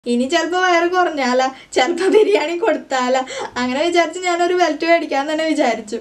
ഇനി ചിലപ്പോൾ വയറ് കുറഞ്ഞാല ചിലപ്പോൾ ബിരിയാണി കൊടുത്താല അങ്ങനെ വിചാരിച്ച് ഞാനൊരു ബെൽറ്റ് മേടിക്കാൻ തന്നെ വിചാരിച്ചു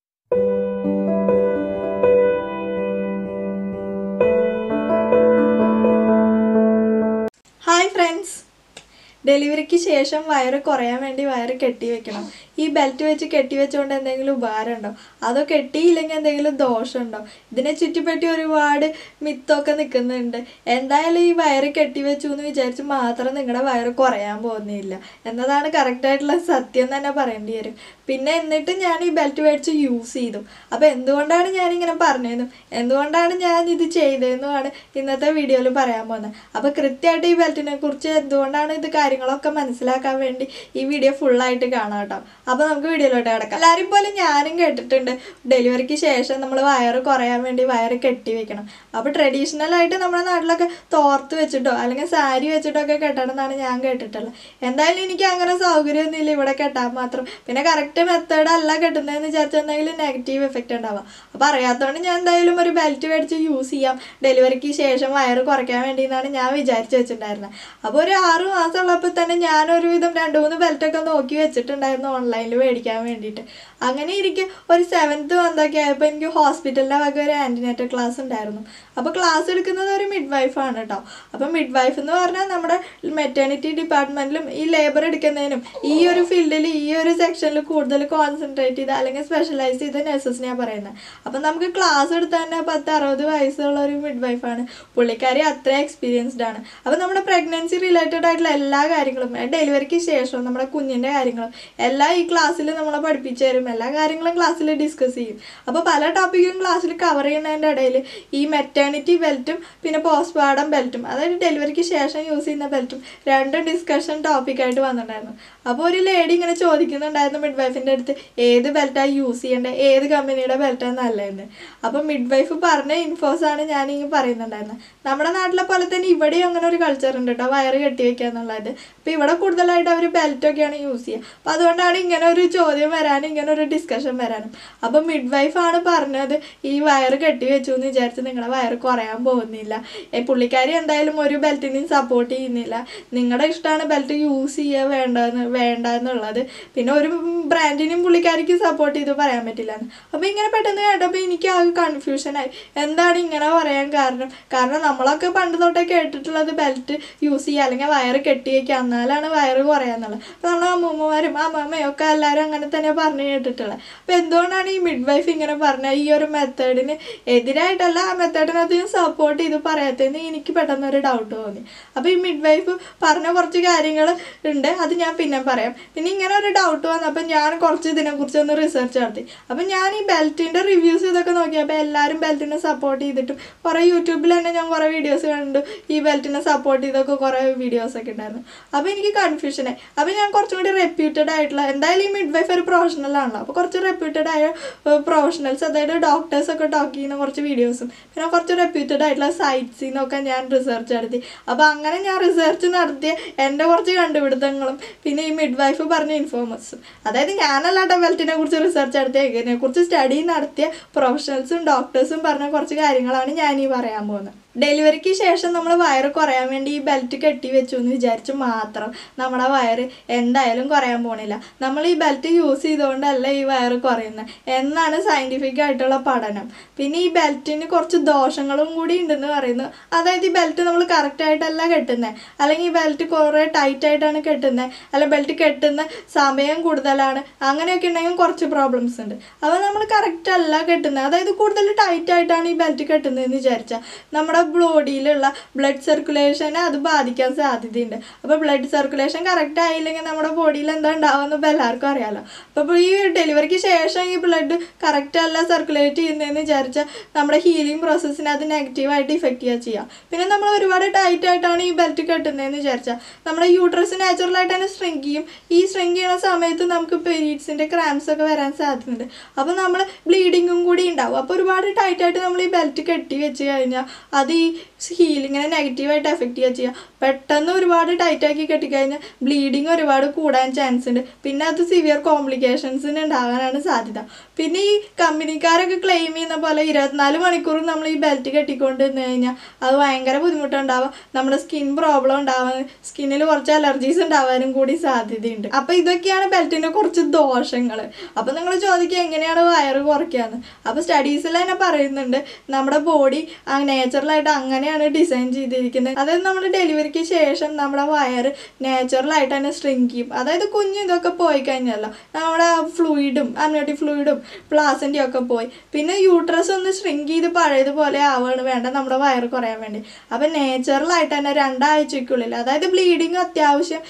ഹായ് ഫ്രണ്ട്സ് ഡെലിവറിക്ക് ശേഷം വയറ് കുറയാൻ വേണ്ടി വയറ് കെട്ടി വെക്കണം ഈ ബെൽറ്റ് വെച്ച് കെട്ടി വെച്ചുകൊണ്ട് എന്തെങ്കിലും ഉപകാരം ഉണ്ടോ അതോ കെട്ടിയില്ലെങ്കിൽ എന്തെങ്കിലും ദോഷമുണ്ടോ ഇതിനെ ചുറ്റിപ്പറ്റി ഒരുപാട് മിത്തൊക്കെ നിൽക്കുന്നുണ്ട് എന്തായാലും ഈ വയറ് കെട്ടി വെച്ചു എന്ന് വിചാരിച്ച് മാത്രം നിങ്ങളുടെ വയറ് കുറയാൻ പോകുന്നില്ല എന്നതാണ് കറക്റ്റായിട്ടുള്ള സത്യം തന്നെ പറയേണ്ടി വരും പിന്നെ എന്നിട്ട് ഞാൻ ഈ ബെൽറ്റ് മേടിച്ച് യൂസ് ചെയ്തു അപ്പോൾ എന്തുകൊണ്ടാണ് ഞാനിങ്ങനെ പറഞ്ഞതെന്നും എന്തുകൊണ്ടാണ് ഞാൻ ഇത് ചെയ്തതെന്നുമാണ് ഇന്നത്തെ വീഡിയോയിൽ പറയാൻ പോകുന്നത് അപ്പോൾ കൃത്യമായിട്ട് ഈ ബെൽറ്റിനെ കുറിച്ച് എന്തുകൊണ്ടാണ് ഇത് കാര്യങ്ങളൊക്കെ മനസ്സിലാക്കാൻ വേണ്ടി ഈ വീഡിയോ ഫുള്ളായിട്ട് കാണാം കേട്ടോ അപ്പോൾ നമുക്ക് വീഡിയോയിലോട്ട് കിടക്കാം എല്ലാവരും പോലെ ഞാനും കേട്ടിട്ടുണ്ട് ഡെലിവറിക്ക് ശേഷം നമ്മൾ വയറ് കുറയാൻ വേണ്ടി വയറ് കെട്ടി വെക്കണം അപ്പോൾ ട്രഡീഷണൽ ആയിട്ട് നമ്മുടെ നാട്ടിലൊക്കെ തോർത്ത് വെച്ചിട്ടോ അല്ലെങ്കിൽ സാരി വെച്ചിട്ടോ ഒക്കെ കെട്ടണമെന്നാണ് ഞാൻ കേട്ടിട്ടുള്ളത് എന്തായാലും എനിക്ക് അങ്ങനെ സൗകര്യമൊന്നുമില്ല ഇവിടെ കെട്ടാൻ മാത്രം പിന്നെ കറക്റ്റ് മെത്തേഡ് അല്ല കെട്ടുന്നതെന്ന് വിചാരിച്ചാൽ എന്തെങ്കിലും നെഗറ്റീവ് എഫക്റ്റ് ഉണ്ടാവാം അപ്പോൾ അറിയാത്തതുകൊണ്ട് ഞാൻ എന്തായാലും ഒരു ബെൽറ്റ് മേടിച്ച് യൂസ് ചെയ്യാം ഡെലിവറിക്ക് ശേഷം വയറ് കുറയ്ക്കാൻ വേണ്ടി എന്നാണ് ഞാൻ വിചാരിച്ച് വെച്ചിട്ടുണ്ടായിരുന്നത് അപ്പോൾ ഒരു ആറ് മാസം ഉള്ളപ്പോൾ തന്നെ ഞാൻ ഒരുവിധം രണ്ട് മൂന്ന് ബെൽറ്റൊക്കെ നോക്കി വെച്ചിട്ടുണ്ടായിരുന്നു ഓൺലൈനിൽ മേടിക്കാൻ വേണ്ടിയിട്ട് അങ്ങനെ ഇരിക്കെ ഒരു സെവൻത്ത് മന്തൊക്കെ ആയപ്പോൾ എനിക്ക് ഹോസ്പിറ്റലിൻ്റെ വക ഒരു ആൻറ്റിനേറ്റൽ ക്ലാസ് ഉണ്ടായിരുന്നു അപ്പോൾ ക്ലാസ് എടുക്കുന്നത് ഒരു മിഡ് വൈഫാണ് കേട്ടോ അപ്പോൾ മിഡ് വൈഫ് എന്ന് പറഞ്ഞാൽ നമ്മുടെ മെറ്റേണിറ്റി ഡിപ്പാർട്ട്മെൻറ്റിലും ഈ ലേബർ എടുക്കുന്നതിനും ഈ ഒരു ഫീൽഡിൽ ഈ ഒരു സെക്ഷനിൽ കൂടുതൽ കോൺസെൻട്രേറ്റ് ചെയ്ത അല്ലെങ്കിൽ സ്പെഷ്യലൈസ് ചെയ്ത നഴ്സസിനെയാണ് പറയുന്നത് അപ്പം നമുക്ക് ക്ലാസ് എടുത്താൽ തന്നെ പത്ത് അറുപത് വയസ്സുള്ള ഒരു മിഡ് വൈഫാണ് പുള്ളിക്കാരി അത്ര എക്സ്പീരിയൻസ്ഡ് ആണ് അപ്പോൾ നമ്മുടെ പ്രഗ്നൻസി റിലേറ്റഡ് ആയിട്ടുള്ള എല്ലാ കാര്യങ്ങളും ഡെലിവറിക്ക് ശേഷം നമ്മുടെ കുഞ്ഞിൻ്റെ കാര്യങ്ങളും എല്ലാം ഈ ക്ലാസ്സിൽ നമ്മളെ പഠിപ്പിച്ചു തരും എല്ലാ കാര്യങ്ങളും ക്ലാസ്സിൽ ഡിസ്കസ് ചെയ്യും അപ്പോൾ പല ടോപ്പിക്കും ക്ലാസ്സിൽ കവർ ചെയ്യുന്നതിൻ്റെ ഇടയിൽ ഈ മെറ്റേണിറ്റി ബെൽറ്റും പിന്നെ പോസ്റ്റ്പാർട്ടം ബെൽറ്റും അതായത് ഡെലിവറിക്ക് ശേഷം യൂസ് ചെയ്യുന്ന ബെൽറ്റും രണ്ടും ഡിസ്കഷൻ ടോപ്പിക്കായിട്ട് വന്നിട്ടുണ്ടായിരുന്നു അപ്പോൾ ഒരു ലേഡി ഇങ്ങനെ ചോദിക്കുന്നുണ്ടായിരുന്നു മിഡ് വൈഫിൻ്റെ അടുത്ത് ഏത് ബെൽറ്റാണ് യൂസ് ചെയ്യേണ്ടത് ഏത് കമ്പനിയുടെ ബെൽറ്റാണ് നല്ലതെന്ന് അപ്പോൾ മിഡ് വൈഫ് പറഞ്ഞ ഇൻഫോസാണ് ഞാൻ ഇങ്ങനെ പറയുന്നുണ്ടായിരുന്നത് നമ്മുടെ നാട്ടിലെ പോലെ തന്നെ ഇവിടെയും അങ്ങനെ ഒരു കൾച്ചർ ഉണ്ട് കേട്ടോ വയറ് കെട്ടി വെക്കുക എന്നുള്ളത് അപ്പോൾ ഇവിടെ കൂടുതലായിട്ട് അവർ ബെൽറ്റൊക്കെയാണ് യൂസ് ചെയ്യുക അപ്പോൾ അതുകൊണ്ടാണ് ഇങ്ങനെ ഒരു ചോദ്യം വരാനും ഇങ്ങനെ ഒരു ഡിസ്കഷൻ വരാനും അപ്പോൾ മിഡ് വൈഫാണ് പറഞ്ഞത് ഈ വയറ് കെട്ടി വെച്ചു എന്ന് വിചാരിച്ച് നിങ്ങളുടെ വയറ് കുറയാൻ പോകുന്നില്ല ഏ, പുള്ളിക്കാരി എന്തായാലും ഒരു ബെൽറ്റിനെയും സപ്പോർട്ട് ചെയ്യുന്നില്ല നിങ്ങളുടെ ഇഷ്ടമാണ് ബെൽറ്റ് യൂസ് ചെയ്യുക വേണ്ടെന്ന് വേണ്ട എന്നുള്ളത് പിന്നെ ഒരു ബ്രാൻഡിനും പുള്ളിക്കാരിക്ക് സപ്പോർട്ട് ചെയ്ത് പറയാൻ പറ്റില്ല എന്ന് അപ്പോൾ ഇങ്ങനെ പെട്ടെന്ന് കേട്ടപ്പോൾ എനിക്ക് ആകെ കൺഫ്യൂഷനായി എന്താണ് ഇങ്ങനെ പറയാൻ കാരണം കാരണം നമ്മളൊക്കെ പണ്ട് തൊട്ടേ കേട്ടിട്ടുള്ളത് ബെൽറ്റ് യൂസ് ചെയ്യുക അല്ലെങ്കിൽ വയറ് കെട്ടി വയ്ക്കുക എന്നാലാണ് വയറ് കുറയാന്നുള്ളത് അപ്പോൾ നമ്മുടെ അമ്മൂമ്മമാരും അമ്മമ്മയും ഒക്കെ എല്ലാവരും അങ്ങനെ തന്നെ പറഞ്ഞു കേട്ടിട്ടുള്ളത് അപ്പോൾ എന്തുകൊണ്ടാണ് ഈ മിഡ് വൈഫ് ഇങ്ങനെ പറഞ്ഞ ഈ ഒരു മെത്തേഡിന് എതിരായിട്ടല്ല ആ മെത്തേഡിനകത്ത് സപ്പോർട്ട് ചെയ്ത് പറയാത്തതെന്ന് എനിക്ക് പെട്ടെന്ന് ഒരു ഡൗട്ട് തോന്നി അപ്പോൾ ഈ മിഡ് വൈഫ് പറഞ്ഞ കുറച്ച് കാര്യങ്ങൾ ഉണ്ട് അത് ഞാൻ പിന്നെ പറയാം പിന്നെ ഇങ്ങനെ ഒരു ഡൗട്ട് വന്നപ്പോൾ ഞാൻ കുറച്ച് ഇതിനെക്കുറിച്ച് ഒന്ന് റിസർച്ച് നടത്തി അപ്പം ഞാൻ ഈ ബെൽറ്റിൻ്റെ റിവ്യൂസ് ഇതൊക്കെ നോക്കിയപ്പോൾ എല്ലാവരും ബെൽറ്റിനെ സപ്പോർട്ട് ചെയ്തിട്ടും കുറേ യൂട്യൂബിൽ തന്നെ ഞാൻ കുറേ വീഡിയോസ് കണ്ടു ഈ ബെൽറ്റിനെ സപ്പോർട്ട് ചെയ്തൊക്കെ കുറേ വീഡിയോസ് ഒക്കെ ഉണ്ടായിരുന്നു അപ്പോൾ എനിക്ക് കൺഫ്യൂഷനായി അപ്പോൾ ഞാൻ കുറച്ചും കൂടി റെപ്യൂട്ടഡ് ആയിട്ടുള്ള എന്തായാലും ഈ മിഡ് വൈഫ് ഒരു പ്രൊഫഷണൽ ആണല്ലോ അപ്പോൾ കുറച്ച് റെപ്യൂട്ടഡ് ആയ പ്രൊഫഷണൽസ് അതായത് ഡോക്ടേഴ്സ് ഒക്കെ ടോക്ക് ചെയ്യുന്ന കുറച്ച് വീഡിയോസും പിന്നെ കുറച്ച് റെപ്യൂട്ടഡ് ആയിട്ടുള്ള സൈറ്റ്സിൽ നിന്നൊക്കെ ഞാൻ റിസർച്ച് നടത്തി അപ്പോൾ അങ്ങനെ ഞാൻ റിസർച്ച് നടത്തിയ എൻ്റെ കുറച്ച് കണ്ടുപിടുത്തങ്ങളും പിന്നെ ഈ മിഡ് വൈഫ് പറഞ്ഞ ഇൻഫോമേഴ്സും അതായത് ഞാനല്ലാട്ട ബെൽറ്റിനെ കുറിച്ച് റിസർച്ച് നടത്തിയ ഇതിനെ കുറിച്ച് സ്റ്റഡി നടത്തിയ പ്രൊഫഷണൽസും ഡോക്ടേഴ്സും പറഞ്ഞ കുറച്ച് കാര്യങ്ങളാണ് ഞാൻ ഈ പറയാൻ പോകുന്നത് ഡെലിവറിക്ക് ശേഷം നമ്മൾ വയറ് കുറയാൻ വേണ്ടി ഈ ബെൽറ്റ് കെട്ടി വെച്ചു എന്ന് വിചാരിച്ച് മാത്രം നമ്മുടെ വയറ് എന്തായാലും കുറയാൻ പോണില്ല നമ്മൾ ഈ ബെൽറ്റ് യൂസ് ചെയ്തുകൊണ്ടല്ല ഈ വയറ് കുറയുന്നത് എന്നാണ് സയൻറ്റിഫിക് ആയിട്ടുള്ള പഠനം പിന്നെ ഈ ബെൽറ്റിന് കുറച്ച് ദോഷങ്ങളും കൂടി ഉണ്ടെന്ന് പറയുന്നു അതായത് ഈ ബെൽറ്റ് നമ്മൾ കറക്റ്റ് ആയിട്ടല്ല കെട്ടുന്നത് അല്ലെങ്കിൽ ഈ ബെൽറ്റ് കുറേ ടൈറ്റ് ആയിട്ടാണ് കെട്ടുന്നത് അല്ല ബെൽറ്റ് കെട്ടുന്ന സമയം കൂടുതലാണ് അങ്ങനെയൊക്കെ ഉണ്ടെങ്കിൽ കുറച്ച് പ്രോബ്ലംസ് ഉണ്ട് അപ്പോൾ നമ്മൾ കറക്റ്റ് അല്ല കെട്ടുന്നത് അതായത് കൂടുതൽ ടൈറ്റ് ആയിട്ടാണ് ഈ ബെൽറ്റ് കെട്ടുന്നതെന്ന് വിചാരിച്ചാൽ നമ്മുടെ ബോഡിയിലുള്ള ബ്ലഡ് സർക്കുലേഷനെ അത് ബാധിക്കാൻ സാധ്യതയുണ്ട് അപ്പോൾ ബ്ലഡ് സർക്കുലേഷൻ കറക്റ്റ് ആയില്ലെങ്കിൽ നമ്മുടെ ബോഡിയിൽ എന്താ ഉണ്ടാവുമെന്ന് ഇപ്പോൾ എല്ലാവർക്കും അറിയാമല്ലോ അപ്പോൾ ഈ ഡെലിവറിക്ക് ശേഷം ഈ ബ്ലഡ് കറക്റ്റ് അല്ല സർക്കുലേറ്റ് ചെയ്യുന്നതെന്ന് വിചാരിച്ചാൽ നമ്മുടെ ഹീലിംഗ് പ്രോസസ്സിനെ അത് നെഗറ്റീവായിട്ട് ഇഫക്റ്റ് ചെയ്യുക ചെയ്യുക പിന്നെ നമ്മൾ ഒരുപാട് ടൈറ്റ് ആയിട്ടാണ് ഈ ബെൽറ്റ് കെട്ടുന്നതെന്ന് വിചാരിച്ചാൽ നമ്മുടെ യൂട്രസ് നാച്ചുറലായിട്ട് തന്നെ സ്ട്രിങ്ക് ചെയ്യും ഈ സ്ട്രിങ്ക് ചെയ്യുന്ന സമയത്ത് നമുക്ക് പീരീഡ്സിൻ്റെ ക്രാംസ് ഒക്കെ വരാൻ സാധ്യതയുണ്ട് അപ്പോൾ നമ്മൾ ബ്ലീഡിങ്ങും കൂടി ഉണ്ടാവും അപ്പോൾ ഒരുപാട് ടൈറ്റ് ആയിട്ട് നമ്മൾ ഈ ബെൽറ്റ് കെട്ടി വെച്ച് കഴിഞ്ഞാൽ അത് അത് ഈ ഹീലിങ്ങിനെ നെഗറ്റീവായിട്ട് എഫക്റ്റ് ചെയ്യുക ചെയ്യുക പെട്ടെന്ന് ഒരുപാട് ടൈറ്റാക്കി കെട്ടിക്കഴിഞ്ഞാൽ ബ്ലീഡിങ് ഒരുപാട് കൂടാൻ ചാൻസ് ഉണ്ട് പിന്നെ അത് സിവിയർ കോംപ്ലിക്കേഷൻസിന് ഉണ്ടാകാനാണ് സാധ്യത പിന്നെ ഈ കമ്പനിക്കാരൊക്കെ ക്ലെയിം ചെയ്യുന്ന പോലെ ഇരുപത്തിനാല് മണിക്കൂറും നമ്മൾ ഈ ബെൽറ്റ് കെട്ടിക്കൊണ്ട് നിന്ന് കഴിഞ്ഞാൽ അത് ഭയങ്കര ബുദ്ധിമുട്ടുണ്ടാവുക നമ്മുടെ സ്കിൻ പ്രോബ്ലം ഉണ്ടാവാൻ സ്കിന്നിൽ കുറച്ച് അലർജീസ് ഉണ്ടാവാനും കൂടി സാധ്യതയുണ്ട് അപ്പോൾ ഇതൊക്കെയാണ് ബെൽറ്റിൻ്റെ കുറച്ച് ദോഷങ്ങൾ അപ്പോൾ നിങ്ങൾ ചോദിക്കുക എങ്ങനെയാണ് വയറ് കുറയ്ക്കാന്ന് അപ്പോൾ സ്റ്റഡീസിൽ തന്നെ പറയുന്നുണ്ട് നമ്മുടെ ബോഡി നേച്ചുറലായിട്ട് അങ്ങനെയാണ് ഡിസൈൻ ചെയ്തിരിക്കുന്നത് അതായത് നമ്മൾ ഡെലിവറിക്ക് ശേഷം നമ്മുടെ വയറ് നാച്ചുറലായിട്ട് തന്നെ സ്ട്രിങ്ക് ചെയ്യും അതായത് കുഞ്ഞു ഇതൊക്കെ പോയി കഴിഞ്ഞല്ലോ നമ്മുടെ ഫ്ലൂയിഡും അമ്നോട്ടിക് ഫ്ലൂയിഡും പ്ലാസിൻ്റെ ഒക്കെ പോയി പിന്നെ യൂട്രസ് ഒന്ന് സ്ട്രിങ്ക് ചെയ്ത് പഴയതുപോലെ ആവുകയാണ് വേണ്ട നമ്മുടെ വയറ് കുറയാൻ വേണ്ടി അപ്പം നേച്ചുറലായിട്ട് തന്നെ രണ്ടാഴ്ചക്കുള്ളിൽ അതായത് ബ്ലീഡിങ് അത്യാവശ്യം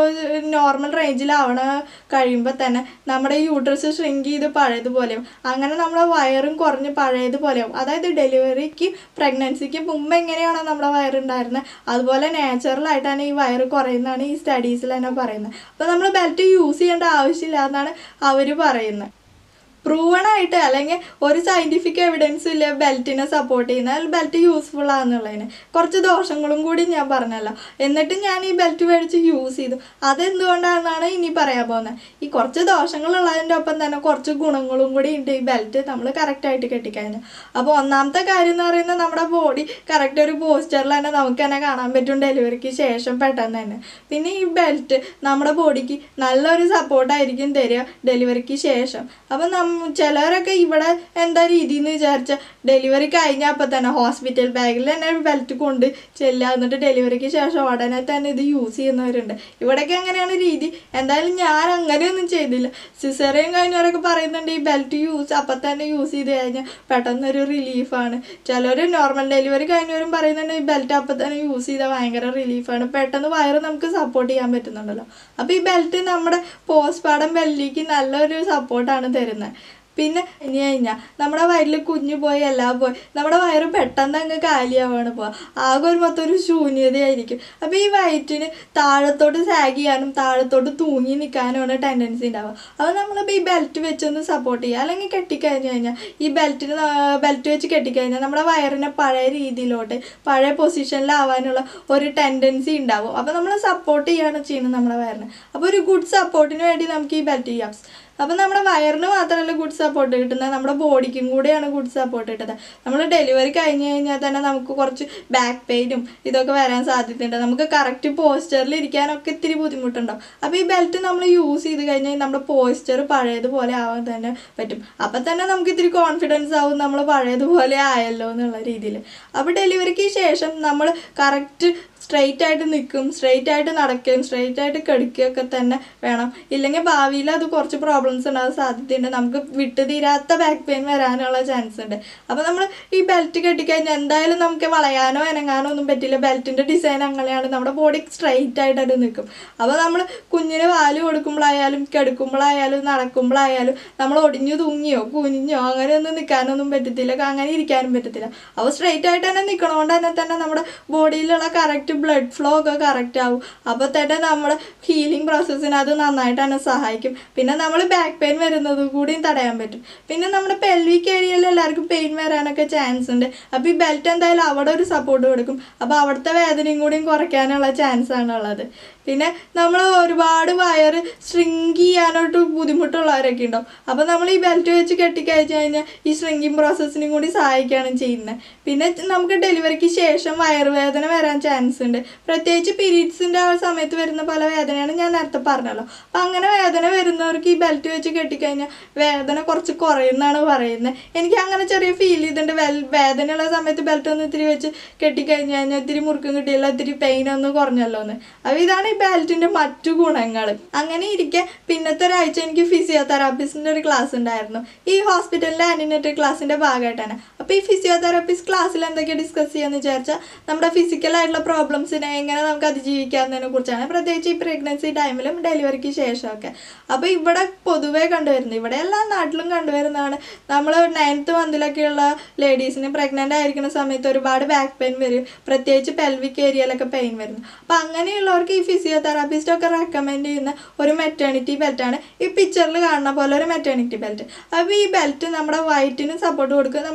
നോർമൽ റേഞ്ചിലാവണ കഴിയുമ്പോൾ തന്നെ നമ്മുടെ യൂട്രസ് ഷ്രിങ്ക് ചെയ്ത് പഴയതുപോലെയാവും അങ്ങനെ നമ്മുടെ വയറും കുറഞ്ഞ് പഴയതുപോലെയാവും അതായത് ഡെലിവറിക്ക് പ്രഗ്നൻസിക്ക് മുമ്പ് എങ്ങനെയാണോ നമ്മുടെ വയറുണ്ടായിരുന്നത് അതുപോലെ നാച്ചുറലായിട്ട് തന്നെ ഈ വയറ് കുറയുന്നതാണ് ഈ സ്റ്റഡീസിൽ തന്നെ പറയുന്നത് അപ്പോൾ നമ്മൾ ബെൽറ്റ് യൂസ് ചെയ്യേണ്ട ആവശ്യമില്ല എന്നാണ് അവർ പറയുന്നത് പ്രൂവൺ ആയിട്ട് അല്ലെങ്കിൽ ഒരു സയൻറ്റിഫിക് എവിഡൻസ് ഇല്ല ബെൽറ്റിനെ സപ്പോർട്ട് ചെയ്യുന്ന ബെൽറ്റ് യൂസ്ഫുൾ ആണെന്നുള്ളതിന് കുറച്ച് ദോഷങ്ങളും കൂടി ഞാൻ പറഞ്ഞല്ലോ എന്നിട്ട് ഞാൻ ഈ ബെൽറ്റ് മേടിച്ച് യൂസ് ചെയ്തു അതെന്തുകൊണ്ടാണെന്നാണ് ഇനി പറയാൻ പോകുന്നത് ഈ കുറച്ച് ദോഷങ്ങളുള്ളതിൻ്റെ ഒപ്പം തന്നെ കുറച്ച് ഗുണങ്ങളും കൂടി ഉണ്ട് ഈ ബെൽറ്റ് നമ്മൾ കറക്റ്റായിട്ട് കെട്ടിക്കഴിഞ്ഞാൽ അപ്പോൾ ഒന്നാമത്തെ കാര്യം എന്ന് പറയുന്നത് നമ്മുടെ ബോഡി കറക്റ്റ് ഒരു പോസ്റ്ററിൽ തന്നെ നമുക്ക് തന്നെ കാണാൻ പറ്റും ഡെലിവറിക്ക് ശേഷം പെട്ടെന്ന് തന്നെ പിന്നെ ഈ ബെൽറ്റ് നമ്മുടെ ബോഡിക്ക് നല്ലൊരു സപ്പോർട്ടായിരിക്കും തരിക ഡെലിവറിക്ക് ശേഷം അപ്പം നം ചിലരൊക്കെ ഇവിടെ എന്താ രീതി എന്ന് വിചാരിച്ച ഡെലിവറി കഴിഞ്ഞാൽ അപ്പം തന്നെ ഹോസ്പിറ്റൽ ബാഗിൽ തന്നെ ബെൽറ്റ് കൊണ്ട് ചെല്ലുക എന്നിട്ട് ഡെലിവറിക്ക് ശേഷം ഉടനെ തന്നെ ഇത് യൂസ് ചെയ്യുന്നവരുണ്ട് ഇവിടെയൊക്കെ അങ്ങനെയാണ് രീതി എന്തായാലും ഞാൻ അങ്ങനെയൊന്നും ചെയ്തില്ല സിസേറിയൻ കഴിഞ്ഞവരൊക്കെ പറയുന്നുണ്ട് ഈ ബെൽറ്റ് യൂസ് അപ്പം തന്നെ യൂസ് ചെയ്ത് കഴിഞ്ഞാൽ പെട്ടെന്നൊരു റിലീഫാണ് ചിലർ നോർമൽ ഡെലിവറി കഴിഞ്ഞവരും പറയുന്നുണ്ട് ഈ ബെൽറ്റ് അപ്പം തന്നെ യൂസ് ചെയ്താൽ ഭയങ്കര റിലീഫാണ് പെട്ടെന്ന് വയറ് നമുക്ക് സപ്പോർട്ട് ചെയ്യാൻ പറ്റുന്നുണ്ടല്ലോ അപ്പോൾ ഈ ബെൽറ്റ് നമ്മുടെ പോസ്റ്റ്പാർട്ടം ബെല്ലിക്ക് നല്ലൊരു സപ്പോർട്ടാണ് തരുന്നത് പിന്നെ ഇനി കഴിഞ്ഞാൽ നമ്മുടെ വയറിൽ കുഞ്ഞു പോയി എല്ലാം പോയി നമ്മുടെ വയറ് പെട്ടെന്ന് അങ്ങ് കാലിയാവാണ് പോവുക ആകെ ഒരു മൊത്തം ഒരു ശൂന്യതയായിരിക്കും അപ്പോൾ ഈ വയറ്റിന് താഴത്തോട്ട് സാഗ് ചെയ്യാനും താഴത്തോട്ട് തൂങ്ങി നിൽക്കാനുമാണ് ടെൻഡൻസി ഉണ്ടാവുക അപ്പോൾ നമ്മളിപ്പോൾ ഈ ബെൽറ്റ് വെച്ചൊന്ന് സപ്പോർട്ട് ചെയ്യുക അല്ലെങ്കിൽ കെട്ടിക്കഴിഞ്ഞ് കഴിഞ്ഞാൽ ഈ ബെൽറ്റിന് ബെൽറ്റ് വെച്ച് കെട്ടിക്കഴിഞ്ഞാൽ നമ്മുടെ വയറിനെ പഴയ രീതിയിലോട്ട് പഴയ പൊസിഷനിലാവാനുള്ള ഒരു ടെൻഡൻസി ഉണ്ടാവും അപ്പോൾ നമ്മൾ സപ്പോർട്ട് ചെയ്യുകയാണ് ചെയ്യുന്നത് നമ്മുടെ വയറിന് അപ്പോൾ ഒരു ഗുഡ് സപ്പോർട്ടിന് വേണ്ടി നമുക്ക് ഈ ബെൽറ്റ് ചെയ്യാം അപ്പം നമ്മുടെ വയറിന് മാത്രമല്ല ഗുഡ് സപ്പോർട്ട് കിട്ടുന്നത് നമ്മുടെ ബോഡിക്കും കൂടെയാണ് ഗുഡ് സപ്പോർട്ട് കിട്ടുന്നത് നമ്മൾ ഡെലിവറി കഴിഞ്ഞ് കഴിഞ്ഞാൽ തന്നെ നമുക്ക് കുറച്ച് ബാക്ക് പെയിനും ഇതൊക്കെ വരാൻ സാധ്യതയുണ്ട് നമുക്ക് കറക്റ്റ് പോസ്റ്ററിൽ ഇരിക്കാനൊക്കെ ഇത്തിരി ബുദ്ധിമുട്ടുണ്ടാവും അപ്പോൾ ഈ ബെൽറ്റ് നമ്മൾ യൂസ് ചെയ്ത് കഴിഞ്ഞാൽ നമ്മുടെ പോസ്റ്റർ പഴയതുപോലെ ആവാൻ തന്നെ പറ്റും അപ്പം തന്നെ നമുക്ക് ഇത്തിരി കോൺഫിഡൻസ് ആവും നമ്മൾ പഴയതുപോലെ ആയല്ലോ എന്നുള്ള രീതിയിൽ അപ്പോൾ ഡെലിവറിക്ക് ശേഷം നമ്മൾ കറക്റ്റ് സ്ട്രെയിറ്റ് ആയിട്ട് നിൽക്കും സ്ട്രെയിറ്റ് ആയിട്ട് നടക്കുകയും സ്ട്രെയിറ്റ് ആയിട്ട് കിടക്കുകയൊക്കെ തന്നെ വേണം ഇല്ലെങ്കിൽ ഭാവിയിൽ അത് കുറച്ച് പ്രോബ്ലംസ് ഉണ്ടാകാൻ സാധ്യതയുണ്ട് നമുക്ക് വിട്ടു തീരാത്ത ബാക്ക് പെയിൻ വരാനുള്ള ചാൻസ് ഉണ്ട് അപ്പോൾ നമ്മൾ ഈ ബെൽറ്റ് കെട്ടിക്കഴിഞ്ഞാൽ എന്തായാലും നമുക്ക് വളയാനോ ഇനങ്ങാനോ ഒന്നും പറ്റില്ല ബെൽറ്റിൻ്റെ ഡിസൈൻ അങ്ങനെയാണ് നമ്മുടെ ബോഡി സ്ട്രെയിറ്റ് ആയിട്ട് അത് നിൽക്കും അപ്പോൾ നമ്മൾ കുഞ്ഞിന് പാല് കൊടുക്കുമ്പോഴായാലും കിടക്കുമ്പോഴായാലും നടക്കുമ്പോഴായാലും നമ്മൾ ഒടിഞ്ഞു തൂങ്ങിയോ കുനിഞ്ഞോ അങ്ങനെയൊന്നും നിൽക്കാനൊന്നും പറ്റത്തില്ല അങ്ങനെ ഇരിക്കാനും പറ്റത്തില്ല അപ്പോൾ സ്ട്രെയിറ്റ് ആയിട്ട് തന്നെ നിൽക്കണോണ്ട് തന്നെ തന്നെ നമ്മുടെ ബോഡിയിലുള്ള കറക്റ്റ് ബ്ലഡ് ഫ്ലോ ഒക്കെ കറക്റ്റ് ആവും അപ്പോൾ തന്നെ നമ്മുടെ ഹീലിംഗ് പ്രോസസ്സിന് അത് നന്നായിട്ട് തന്നെ സഹായിക്കും പിന്നെ നമ്മൾ ബാക്ക് പെയിൻ വരുന്നത് കൂടിയും തടയാൻ പറ്റും പിന്നെ നമ്മുടെ പെൽവിക് ഏരിയയിൽ എല്ലാവർക്കും പെയിൻ വരാനൊക്കെ ചാൻസ് ഉണ്ട് അപ്പോൾ ഈ ബെൽറ്റ് എന്തായാലും അവിടെ ഒരു സപ്പോർട്ട് കൊടുക്കും അപ്പോൾ അവിടുത്തെ വേദനയും കൂടിയും കുറയ്ക്കാനുള്ള ചാൻസ് ആണ് ഉള്ളത് പിന്നെ നമ്മൾ ഒരുപാട് വയറ് സ്ട്രിങ്ക് ചെയ്യാനായിട്ട് ബുദ്ധിമുട്ടുള്ളവരൊക്കെ ഉണ്ടാവും അപ്പോൾ നമ്മൾ ഈ ബെൽറ്റ് വെച്ച് കെട്ടിക്കഴിച്ച് കഴിഞ്ഞാൽ ഈ സ്ട്രിങ്കിങ് പ്രോസസ്സിനും കൂടി സഹായിക്കുകയാണ് ചെയ്യുന്നത് പിന്നെ നമുക്ക് ഡെലിവറിക്ക് ശേഷം വയറുവേദന വരാൻ ചാൻസ് ഉണ്ട് പ്രത്യേകിച്ച് പീരീഡ്സിൻ്റെ ആ സമയത്ത് വരുന്ന പല വേദനയാണ് ഞാൻ നേരത്തെ പറഞ്ഞല്ലോ അപ്പം അങ്ങനെ വേദന വരുന്നവർക്ക് ഈ ബെൽറ്റ് വെച്ച് കെട്ടിക്കഴിഞ്ഞാൽ വേദന കുറച്ച് കുറയുമെന്നാണ് പറയുന്നത് എനിക്ക് അങ്ങനെ ചെറിയ ഫീൽ ചെയ്തിട്ടുണ്ട് വെൽ വേദനയുള്ള സമയത്ത് ബെൽറ്റ് ഒന്ന് ഇത്തിരി വെച്ച് കെട്ടിക്കഴിഞ്ഞ് കഴിഞ്ഞാൽ ഇത്തിരി മുറുക്കം കിട്ടിയല്ലോ ഇത്തിരി പെയിൻ ഒന്ന് കുറഞ്ഞല്ലോ എന്ന് അപ്പോൾ ഇതാണ് ഈ ബെൽറ്റിൻ്റെ മറ്റു ഗുണങ്ങൾ അങ്ങനെ ഇരിക്കെ പിന്നത്തെ ഒരാഴ്ച എനിക്ക് ഫിസിയോതെറാപ്പിസ്റ്റിൻ്റെ ഒരു ക്ലാസ് ഉണ്ടായിരുന്നു ഈ ഹോസ്പിറ്റലിൻ്റെ ആനിനേറ്റഡ് ക്ലാസ്സിൻ്റെ ഭാഗമായിട്ടാണ് അപ്പോൾ ഈ ഫിസിയോതെറാപ്പിസ്റ്റ് ക്ലാസ്സിൽ എന്തൊക്കെ ഡിസ്കസ് ചെയ്യാന്ന് വിചാരിച്ചാൽ നമ്മുടെ ഫിസിക്കലായിട്ടുള്ള പ്രോബ്ലംസിനെ എങ്ങനെ നമുക്ക് അതിജീവിക്കാവുന്നതിനെ കുറിച്ചാണ് പ്രത്യേകിച്ച് ഈ പ്രഗ്നൻസി ടൈമിലും ഡെലിവറിക്ക് ശേഷമൊക്കെ അപ്പോൾ ഇവിടെ പൊതുവേ കണ്ടുവരുന്നത് ഇവിടെ എല്ലാ നാട്ടിലും കണ്ടുവരുന്നതാണ് നമ്മൾ നയൻത്ത് മന്തിലൊക്കെയുള്ള ലേഡീസിന് പ്രഗ്നൻ്റ് ആയിരിക്കുന്ന സമയത്ത് ഒരുപാട് ബാക്ക് പെയിൻ വരും പ്രത്യേകിച്ച് പെൽവിക് ഏരിയയിലൊക്കെ പെയിൻ വരുന്നു അപ്പോൾ അങ്ങനെയുള്ളവർക്ക് ഈ ഫിസിയോതെറാപ്പിസ്റ്റ് ഒക്കെ റെക്കമെൻഡ് ചെയ്യുന്ന ഒരു മെറ്റേണിറ്റി ബെൽറ്റാണ് ഈ പിക്ചറിൽ കാണുന്ന പോലെ ഒരു മെറ്റേണിറ്റി ബെൽറ്റ് അപ്പോൾ ഈ ബെൽറ്റ് നമ്മുടെ വയറ്റിന് സപ്പോർട്ട് കൊടുക്കും നമ്മുടെ പെൽവിക്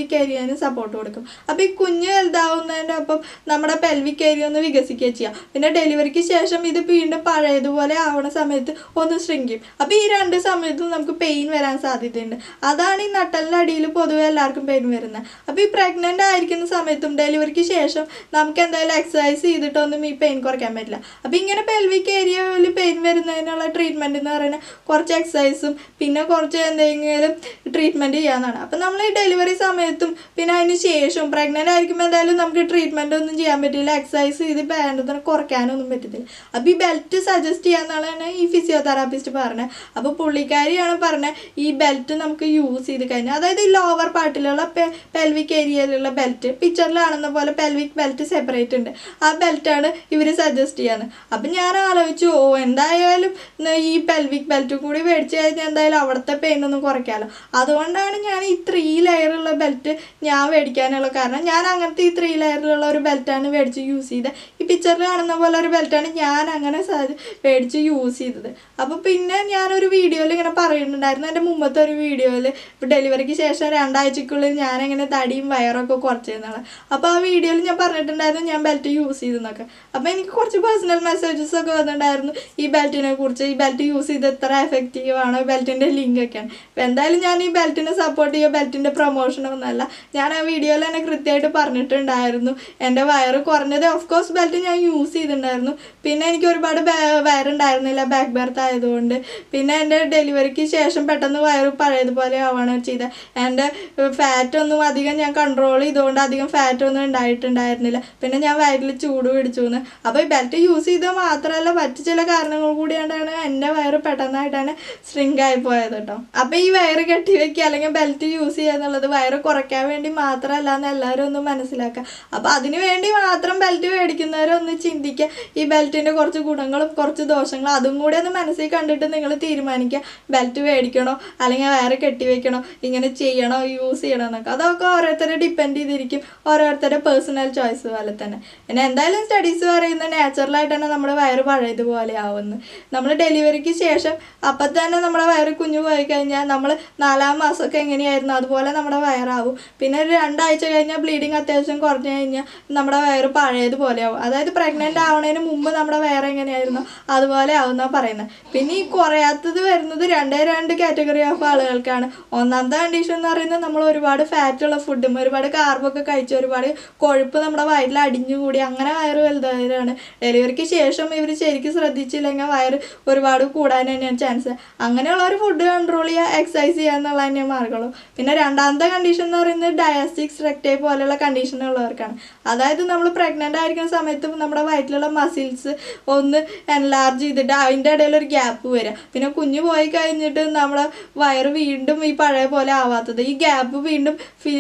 പെൽവിക് ഏരിയന് സപ്പോർട്ട് കൊടുക്കും അപ്പോൾ ഈ കുഞ്ഞ് വലുതാവുന്നതിൻ്റെ ഒപ്പം നമ്മുടെ പെൽവിക് ഏരിയ ഒന്ന് വികസിക്കുകയും ചെയ്യാം പിന്നെ ഡെലിവറിക്ക് ശേഷം ഇത് വീണ്ടും പഴയതുപോലെ ആവണ സമയത്ത് ഒന്ന് ശൃംഖിക്കും അപ്പോൾ ഈ രണ്ട് സമയത്തും നമുക്ക് പെയിൻ വരാൻ സാധ്യതയുണ്ട് അതാണ് ഈ നട്ടലിൻ്റെ അടിയിൽ പൊതുവെ എല്ലാവർക്കും പെയിൻ വരുന്നത് അപ്പോൾ ഈ പ്രഗ്നൻ്റ് ആയിരിക്കുന്ന സമയത്തും ഡെലിവറിക്ക് ശേഷം നമുക്ക് എന്തായാലും എക്സസൈസ് ചെയ്തിട്ടൊന്നും ഈ പെയിൻ കുറയ്ക്കാൻ പറ്റില്ല അപ്പോൾ ഇങ്ങനെ പെൽവിക് ഏരിയയിൽ പെയിൻ വരുന്നതിനുള്ള ട്രീറ്റ്മെൻറ്റ് എന്ന് പറയുന്നത് കുറച്ച് എക്സസൈസും പിന്നെ കുറച്ച് എന്തെങ്കിലും ട്രീറ്റ്മെൻറ്റ് ചെയ്യാന്നാണ് അപ്പം നമ്മൾ ഈ ഡെലിവറി സമയത്തും പിന്നെ അതിന് ശേഷവും പ്രഗ്നൻ്റ് ആയിരിക്കുമ്പോൾ എന്തായാലും നമുക്ക് ട്രീറ്റ്മെൻ്റ് ഒന്നും ചെയ്യാൻ പറ്റില്ല എക്സസൈസ് ചെയ്ത് വേണ്ടതിന് കുറയ്ക്കാനൊന്നും പറ്റത്തില്ല അപ്പോൾ ഈ ബെൽറ്റ് സജസ്റ്റ് ചെയ്യാന്നുള്ളതാണ് ഈ ഫിസിയോതെറാപ്പിസ്റ്റ് പറഞ്ഞത് അപ്പോൾ പുള്ളിക്കാരിയാണ് പറഞ്ഞത് ഈ ബെൽറ്റ് നമുക്ക് യൂസ് ചെയ്ത് കഴിഞ്ഞാൽ അതായത് ഈ ലോവർ പാർട്ടിലുള്ള പെൽവിക് ഏരിയയിലുള്ള ബെൽറ്റ് പിക്ചറിലാണെന്ന പോലെ പെൽവിക് ബെൽറ്റ് സെപ്പറേറ്റ് ഉണ്ട് ആ ബെൽറ്റാണ് ഇവർ സജസ്റ്റ് ചെയ്യാന്ന് അപ്പം ഞാൻ ആലോചിച്ചു ഓ എന്തായാലും ന- ഈ പെൽവിക് ബെൽറ്റ് കൂടി മേടിച്ച് കഴിഞ്ഞാൽ എന്തായാലും അവിടുത്തെ പെയിൻ ഒന്നും കുറയ്ക്കാമല്ലോ അതുകൊണ്ടാണ് ഞാൻ ഈ ത്രീ ലെയറുള്ള ബെൽറ്റ് ഞാൻ മേടിക്കാനുള്ള കാരണം ഞാൻ അങ്ങനത്തെ ഈ ത്രീ ലെയറിലുള്ള ഒരു ബെൽറ്റാണ് മേടിച്ച് യൂസ് ചെയ്തത് ഈ പിക്ചറിൽ കാണുന്ന പോലെ ഒരു ബെൽറ്റാണ് ഞാൻ അങ്ങനെ സ- മേടിച്ച് യൂസ് ചെയ്തത് അപ്പോൾ പിന്നെ ഞാനൊരു വീഡിയോയിൽ ഇങ്ങനെ പറയുന്നുണ്ടായിരുന്നു എൻ്റെ മുമ്പത്തെ ഒരു വീഡിയോയിൽ ഇപ്പോൾ ഡെലിവറിക്ക് ശേഷം രണ്ടാഴ്ചക്കുള്ളിൽ ഞാൻ എങ്ങനെ തടിയും വയറൊക്കെ കുറച്ചെന്നാണ് അപ്പോൾ ആ വീഡിയോയിൽ ഞാൻ പറഞ്ഞിട്ടുണ്ടായിരുന്നു ഞാൻ ബെൽറ്റ് യൂസ് ചെയ്തെന്നൊക്കെ അപ്പോൾ എനിക്ക് കുറച്ച് പേഴ്സണൽ മെസ്സേജസ് ഒക്കെ വന്നിട്ടുണ്ടായിരുന്നു ഈ ബെൽറ്റിനെ കുറിച്ച് ഈ ബെൽറ്റ് യൂസ് ചെയ്ത് എത്ര എഫക്റ്റീവ് ആണ് ബെൽറ്റിൻ്റെ ലിങ്ക് ഒക്കെയാണ് അപ്പോൾ എന്തായാലും ഞാൻ ഈ ബെൽറ്റിനെ സപ്പോർട്ട് ചെയ്യുക ബെൽറ്റിൻ്റെ പ്രൊമോഷനൊന്നുമല്ല ഞാൻ ആ വീഡിയോയിൽ തന്നെ കൃത്യമായിട്ട് പറഞ്ഞിട്ടുണ്ടായിരുന്നു എൻ്റെ വയറ് കുറഞ്ഞത് ഓഫ് കോഴ്സ് ബെൽറ്റ് ഞാൻ യൂസ് ചെയ്തിട്ടുണ്ടായിരുന്നു പിന്നെ എനിക്ക് ഒരുപാട് ബേ- വയറുണ്ടായിരുന്നില്ല ബാക്ക് ബെർത്ത് ആയതുകൊണ്ട് പിന്നെ എൻ്റെ ഡെലിവറിക്ക് ശേഷം പെട്ടെന്ന് വയറ് പഴയതുപോലെ ആവുകയാണ് ചെയ്തത് എൻ്റെ ഫാറ്റ് ഒന്നും അധികം ഞാൻ കൺട്രോൾ ചെയ്തുകൊണ്ട് അധികം ഫാറ്റ് ഒന്നും ഉണ്ടായിട്ടുണ്ടായിരുന്നില്ല പിന്നെ ഞാൻ വയറ്റിൽ ചൂട് പിടിച്ചു എന്ന് അപ്പോൾ ഈ ബെൽറ്റ് യൂസ് ചെയ്താൽ മാത്രമല്ല മറ്റു ചില കാരണങ്ങൾ കൂടിയാണ്ടാണ് എൻ്റെ വയറ് പെട്ടെന്നായിട്ടാണ് സ്ട്രിങ്ക് ആയി പോയത് കേട്ടോ അപ്പോൾ ഈ വയറ് കെട്ടി വെക്കുക അല്ലെങ്കിൽ ബെൽറ്റ് യൂസ് ചെയ്യുക എന്നുള്ളത് വയറ് കുറയ്ക്കാൻ വേണ്ടി മാത്രമല്ല എന്ന് എല്ലാവരും ഒന്ന് മനസ്സിലാക്കുക അപ്പോൾ അതിന് വേണ്ടി മാത്രം ബെൽറ്റ് മേടിക്കുന്നവരൊന്ന് ചിന്തിക്കുക ഈ ബെൽറ്റിൻ്റെ കുറച്ച് ഗുണങ്ങളും കുറച്ച് ദോഷങ്ങളും അതും കൂടി ഒന്ന് മനസ്സിൽ കണ്ടിട്ട് നിങ്ങൾ തീരുമാനിക്കുക ബെൽറ്റ് മേടിക്കണോ അല്ലെങ്കിൽ വയറ് കെട്ടി വെക്കണോ ഇങ്ങനെ ചെയ്യണോ യൂസ് ചെയ്യണോ എന്നൊക്കെ അതൊക്കെ ഓരോരുത്തരെ ഡിപ്പെൻഡ് ചെയ്തിരിക്കും ഓരോരുത്തരുടെ പേഴ്സണൽ ചോയ്സ് പോലെ തന്നെ പിന്നെ എന്തായാലും സ്റ്റഡീസ് പറയുന്നത് നാച്ചുറലായിട്ട് തന്നെ നമ്മുടെ വയറ് പഴയതുപോലെ ആവുന്നു നമ്മൾ ഡെലിവറിക്ക് ശേഷം അപ്പം തന്നെ നമ്മുടെ വയറ് കുഞ്ഞു പോയി കഴിഞ്ഞാൽ നമ്മൾ നാലാം മാസമൊക്കെ എങ്ങനെയായിരുന്നു അതുപോലെ നമ്മുടെ വയറാവും പിന്നെ ഒരു രണ്ടാഴ്ച കഴിഞ്ഞാൽ ബ്ലീഡിങ് അത്യാവശ്യം കുറഞ്ഞു കഴിഞ്ഞാൽ നമ്മുടെ വയറ് പഴയതുപോലെ ആവും അതായത് പ്രഗ്നൻ്റ് ആവണതിന് മുമ്പ് നമ്മുടെ വയറ് എങ്ങനെയായിരുന്നു അതുപോലെ ആവുന്നാണ് പറയുന്നത് പിന്നെ ഈ കുറയാത്തത് വരുന്നത് രണ്ടേ രണ്ട് കാറ്റഗറി ഓഫ് ആളുകൾക്കാണ് ഒന്നാമത്തെ കണ്ടീഷൻ എന്ന് പറയുന്നത് നമ്മൾ ഒരുപാട് ഫാറ്റുള്ള ഫുഡും ഒരുപാട് കാർബൊക്കെ കഴിച്ച് ഒരുപാട് കൊഴുപ്പ് നമ്മുടെ വയറ്റിൽ അടിഞ്ഞുകൂടി അങ്ങനെ വയറ് വലുതായവരാണ് ഡെലിവറിക്ക് ശേഷം ഇവർ ശരിക്കും ശ്രദ്ധിച്ചില്ലെങ്കിൽ വയറ് ഒരുപാട് കൂടാൻ തന്നെയാണ് ചാൻസ് അങ്ങനെയുള്ളവർ ഫുഡ് കൺട്രോൾ ചെയ്യുക എക്സസൈസ് ചെയ്യുക എന്നുള്ള തന്നെ മാർഗമുള്ളൂ പിന്നെ രണ്ടാമത്തെ കണ്ടീഷൻ എന്ന് പറയുന്നത് ഡയാസ്റ്റിക്സ് റെക്ടേ പോലെയുള്ള കണ്ടീഷൻ ഉള്ളവർക്കാണ് അതായത് നമ്മൾ പ്രഗ്നൻ്റ് ആയിരിക്കുന്ന സമയത്ത് നമ്മുടെ വയറ്റിലുള്ള മസിൽസ് ഒന്ന് എൻലാർജ് ചെയ്തിട്ട് അതിൻ്റെ ഇടയിൽ ഒരു ഗ്യാപ്പ് വരിക പിന്നെ കുഞ്ഞ് പോയി കഴിഞ്ഞിട്ട് നമ്മുടെ വയറ് വീണ്ടും ഈ പഴയ പോലെ ആവാത്തത് ഈ ഗ്യാപ്പ് വീണ്ടും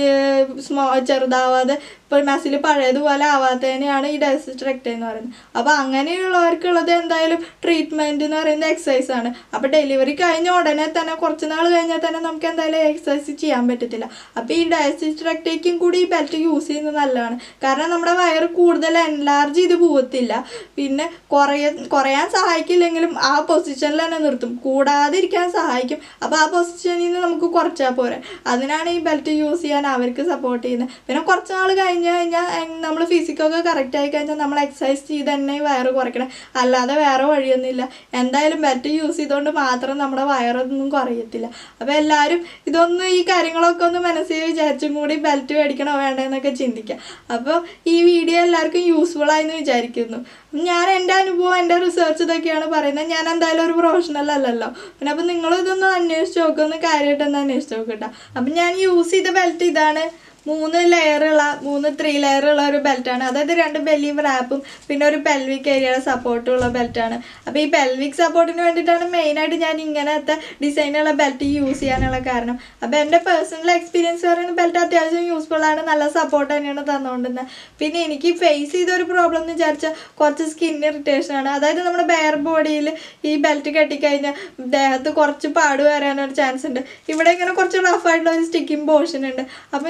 സ്മോ ചെറുതാവാതെ ഇപ്പോൾ മസിൽ പഴയതുപോലെ ആവാത്തതിനെയാണ് ഈ ഡയസിസ്ട്രക്ട് എന്ന് പറയുന്നത് അപ്പോൾ അങ്ങനെയുള്ളവർക്കുള്ളത് എന്തായാലും ട്രീറ്റ്മെൻറ്റ് എന്ന് പറയുന്നത് എക്സസൈസ് ആണ് അപ്പോൾ ഡെലിവറി കഴിഞ്ഞ ഉടനെ തന്നെ കുറച്ച് നാൾ കഴിഞ്ഞാൽ തന്നെ നമുക്ക് എന്തായാലും എക്സസൈസ് ചെയ്യാൻ പറ്റത്തില്ല അപ്പോൾ ഈ ഡയസിസ്ട്രക്ടേക്കും കൂടി ഈ ബെൽറ്റ് യൂസ് ചെയ്യുന്നത് നല്ലതാണ് കാരണം നമ്മുടെ വയറ് കൂടുതൽ എൻലാർജ് ചെയ്ത് പോകത്തില്ല പിന്നെ കുറയ കുറയാൻ സഹായിക്കില്ലെങ്കിലും ആ പൊസിഷനിൽ തന്നെ നിർത്തും കൂടാതിരിക്കാൻ സഹായിക്കും അപ്പോൾ ആ പൊസിഷനിൽ നിന്ന് നമുക്ക് കുറച്ചാൽ പോരെ അതിനാണ് ഈ ബെൽറ്റ് യൂസ് ചെയ്യാൻ അവർക്ക് സപ്പോർട്ട് ചെയ്യുന്നത് പിന്നെ കുറച്ച് നാൾ കഴിഞ്ഞ് കഴിഞ്ഞാൽ നമ്മൾ ഫിസിക്കൊക്കെ കറക്റ്റ് ആയി കഴിഞ്ഞാൽ നമ്മൾ എക്സസൈസ് ചെയ്ത് തന്നെ ഈ വയറ് കുറയ്ക്കണം അല്ലാതെ വേറെ വഴിയൊന്നുമില്ല എന്തായാലും ബെൽറ്റ് യൂസ് ചെയ്തുകൊണ്ട് മാത്രം നമ്മുടെ വയറൊന്നും കുറയത്തില്ല അപ്പോൾ എല്ലാവരും ഇതൊന്നും ഈ കാര്യങ്ങളൊക്കെ ഒന്ന് മനസ്സിൽ വിചാരിച്ചും കൂടി ബെൽറ്റ് മേടിക്കണോ വേണ്ടെന്നൊക്കെ ചിന്തിക്കുക അപ്പോൾ ഈ വീഡിയോ എല്ലാവർക്കും യൂസ്ഫുൾ ആയെന്ന് വിചാരിക്കുന്നു ഞാൻ എൻ്റെ അനുഭവം എൻ്റെ റിസർച്ച് ഇതൊക്കെയാണ് പറയുന്നത് ഞാൻ എന്തായാലും ഒരു പ്രൊഫഷണൽ അല്ലല്ലോ പിന്നെ അപ്പോൾ നിങ്ങൾ ഇതൊന്ന് അന്വേഷിച്ച് നോക്കുമെന്ന് കാര്യമായിട്ടൊന്ന് അന്വേഷിച്ച് നോക്കട്ടോ അപ്പം ഞാൻ യൂസ് ചെയ്ത ബെൽറ്റ് ഇതാണ് മൂന്ന് ലെയറുള്ള മൂന്ന് ത്രീ ലെയറുള്ള ഒരു ബെൽറ്റാണ് അതായത് രണ്ട് ബെല്ലി റാപ്പും പിന്നെ ഒരു പെൽവിക് ഏരിയയുടെ സപ്പോർട്ടും ഉള്ള ബെൽറ്റാണ് അപ്പോൾ ഈ പെൽവിക് സപ്പോർട്ടിന് വേണ്ടിയിട്ടാണ് മെയിനായിട്ട് ഞാൻ ഇങ്ങനത്തെ ഡിസൈനുള്ള ബെൽറ്റ് യൂസ് ചെയ്യാനുള്ള കാരണം അപ്പോൾ എൻ്റെ പേഴ്സണൽ എക്സ്പീരിയൻസ് പറയുന്ന ബെൽറ്റ് അത്യാവശ്യം യൂസ്ഫുൾ ആണ് നല്ല സപ്പോർട്ട് തന്നെയാണ് തന്നുകൊണ്ടിരുന്നത് പിന്നെ എനിക്ക് ഫേസ് ചെയ്ത ഒരു പ്രോബ്ലം എന്ന് വിചാരിച്ചാൽ കുറച്ച് സ്കിൻ ഇറിറ്റേഷൻ ആണ് അതായത് നമ്മുടെ ബെയർ ബോഡിയിൽ ഈ ബെൽറ്റ് കെട്ടിക്കഴിഞ്ഞാൽ ദേഹത്ത് കുറച്ച് പാട് വരാനൊരു ചാൻസ് ഉണ്ട് ഇവിടെ ഇങ്ങനെ കുറച്ച് റഫ് ആയിട്ടുള്ള ഒരു സ്റ്റിക്കിംഗ് പോർഷൻ ഉണ്ട് അപ്പം കാണാൻ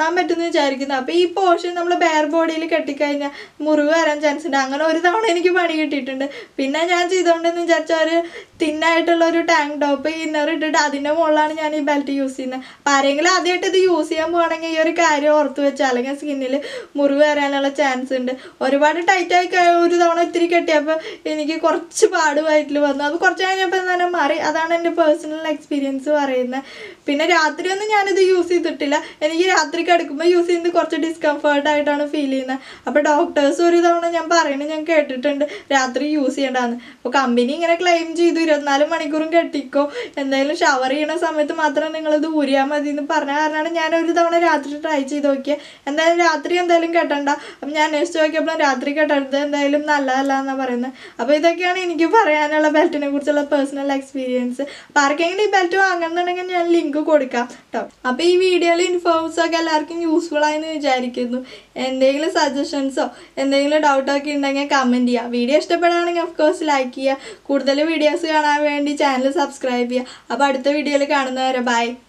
കാണാൻ പറ്റുമെന്ന് വിചാരിക്കുന്നു അപ്പോൾ ഈ പോർഷൻ നമ്മൾ ബെയർ ബോഡിയിൽ കെട്ടിക്കഴിഞ്ഞാൽ മുറിവ് വരാൻ ചാൻസ് ഉണ്ട് അങ്ങനെ ഒരു തവണ എനിക്ക് പണി കിട്ടിയിട്ടുണ്ട് പിന്നെ ഞാൻ ചെയ്തുകൊണ്ടെന്ന് വിചാരിച്ചാൽ ഒരു തിന്നായിട്ടുള്ള ഒരു ടാങ്ക് ടോപ്പ് ഇന്നർ ഇട്ടിട്ട് അതിൻ്റെ മുകളിലാണ് ഞാൻ ഈ ബെൽറ്റ് യൂസ് ചെയ്യുന്നത് അപ്പോൾ ആരെങ്കിലും ആദ്യമായിട്ട് ഇത് യൂസ് ചെയ്യാൻ പോകണമെങ്കിൽ ഈ ഒരു കാര്യം ഓർത്ത് വെച്ചാൽ അല്ലെങ്കിൽ സ്കിന്നിൽ മുറിവ് വരാനുള്ള ചാൻസ് ഉണ്ട് ഒരുപാട് ടൈറ്റായി ഒരു തവണ ഇത്തിരി കെട്ടിയപ്പോൾ എനിക്ക് കുറച്ച് പാട് വയറ്റിൽ വന്നു അത് കുറച്ച് കഴിഞ്ഞപ്പോൾ തന്നെ മാറി അതാണ് എൻ്റെ പേഴ്സണൽ എക്സ്പീരിയൻസ് പറയുന്നത് പിന്നെ രാത്രിയൊന്നും ഞാനിത് യൂസ് ചെയ്തിട്ടില്ല എനിക്ക് രാത്രി കിടക്കുമ്പോൾ യൂസ് ചെയ്യുന്നത് കുറച്ച് ഡിസ്കംഫേർട്ട് ആയിട്ടാണ് ഫീൽ ചെയ്യുന്നത് അപ്പോൾ ഡോക്ടേഴ്സ് ഒരു തവണ ഞാൻ പറയുന്നത് ഞാൻ കേട്ടിട്ടുണ്ട് രാത്രി യൂസ് ചെയ്യേണ്ടതെന്ന് അപ്പോൾ കമ്പനി ഇങ്ങനെ ക്ലെയിം ചെയ്തു ഇരുപത്തിനാല് മണിക്കൂറും കെട്ടിക്കോ എന്തായാലും ഷവർ ചെയ്യണ സമയത്ത് മാത്രം നിങ്ങളിത് ഊരിയാൽ മതി എന്ന് പറഞ്ഞ കാരണമാണ് ഞാൻ ഒരു തവണ രാത്രി ട്രൈ ചെയ്ത് നോക്കിയത് എന്തായാലും രാത്രി എന്തായാലും കെട്ടണ്ട അപ്പം ഞാൻ അന്വേഷിച്ച് നോക്കിയപ്പോൾ രാത്രി കെട്ടരുത് എന്തായാലും നല്ലതല്ല എന്നാണ് പറയുന്നത് അപ്പോൾ ഇതൊക്കെയാണ് എനിക്ക് പറയാനുള്ള ബെൽറ്റിനെ കുറിച്ചുള്ള പേഴ്സണൽ എക്സ്പീരിയൻസ് അപ്പോൾ ആർക്കെങ്കിലും ഈ ബെൽറ്റ് വാങ്ങണമെന്നുണ്ടെങ്കിൽ ഞാൻ ലിങ്ക് കൊടുക്കാം കേട്ടോ അപ്പോൾ ഈ വീഡിയോയിൽ ഇൻഫോംസ് ഒക്കെ എല്ലാവർക്കും യൂസ്ഫുൾ ആയെന്ന് വിചാരിക്കുന്നു എന്തെങ്കിലും സജഷൻസോ എന്തെങ്കിലും ഡൗട്ടൊക്കെ ഉണ്ടെങ്കിൽ കമൻറ്റ് ചെയ്യുക വീഡിയോ ഇഷ്ടപ്പെടുകയാണെങ്കിൽ ഓഫ് കോഴ്സ് ലൈക്ക് ചെയ്യുക കൂടുതൽ വീഡിയോസ് കാണാൻ വേണ്ടി ചാനൽ സബ്സ്ക്രൈബ് ചെയ്യുക അപ്പോൾ അടുത്ത വീഡിയോയിൽ കാണുന്നവരെ ബൈ